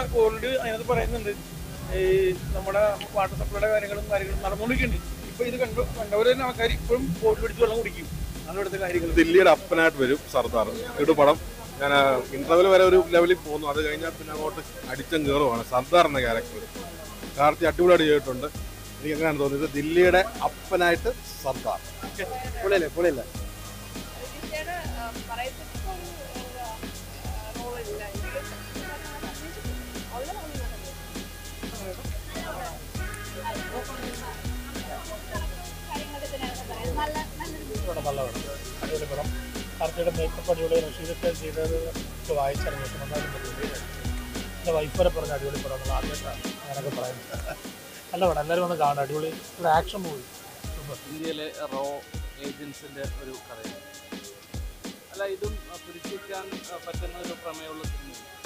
already അതിനകത്ത് പറയുന്നുണ്ട് ഈ നമ്മുടെ വാട്ടർ സപ്ലൈയുടെ കാര്യങ്ങളും കാര്യങ്ങളും നടന്നുകൊണ്ടിരിക്കുന്നുണ്ട് ഇപ്പൊ ഇത് കണ്ടു കണ്ടവർ തന്നെ ആൾക്കാർ ഇപ്പോഴും ബോട്ടിൽ പിടിച്ച് വെള്ളം കുടിക്കും അതാണ് ഇവിടുത്തെ കാര്യങ്ങൾ ദില്ലിയുടെ അപ്പനായിട്ട് വരും സർദാർ ഒരു പടം ഞാൻ ഇന്റർവെൽ വരെ ഒരു ലെവലിൽ പോകുന്നു അത് കഴിഞ്ഞാൽ പിന്നെ അങ്ങോട്ട് അടിച്ചും കയറുവാണ് സർദാർ എന്ന ക്യാരക്ടർ കാർത്തി അടിപൊളിയായിട്ട് ചെയ്തിട്ടുണ്ട് എനിക്ക് എങ്ങനെയാണ് തോന്നിയത് ദില്ലിയുടെ അപ്പനായിട്ട് സർദാർ പൊളിയല്ലേ പൊളിയല്ലേ ദിശയുടെ പറയത്തക്ക ഒരു റോളില്ല അവളെ നല്ല നല്ലൊരു ഇവിടെ നല്ല പടം അടിപൊളി പടം കാർത്തിയുടെ മേക്കപ്പ് അടിപൊളി റഷീദൊക്കെ ചെയ്തത് ഒക്കെ വായിച്ചറിഞ്ഞു പക്ഷെ നന്നായിട്ട് പറ്റും എൻ്റെ വൈഫ് വരെ പറഞ്ഞ അടിപൊളി പടം നമ്മൾ ആദ്യമായിട്ടാണ് അങ്ങനെയൊക്കെ പറയുന്നത് നല്ല പടം എല്ലാവരും വന്ന് കാണും അടിപൊളി ഒരു ആക്ഷൻ മൂവി സൂപ്പർ ഇന്ത്യയിലെ റോ ഏജൻസിന്റെ ഒരു കഥയാണ് അല്ല ഇതും പിടിച്ചിരിക്കാൻ പറ്റുന്ന ഒരു പ്രമേയമുള്ള സിനിമ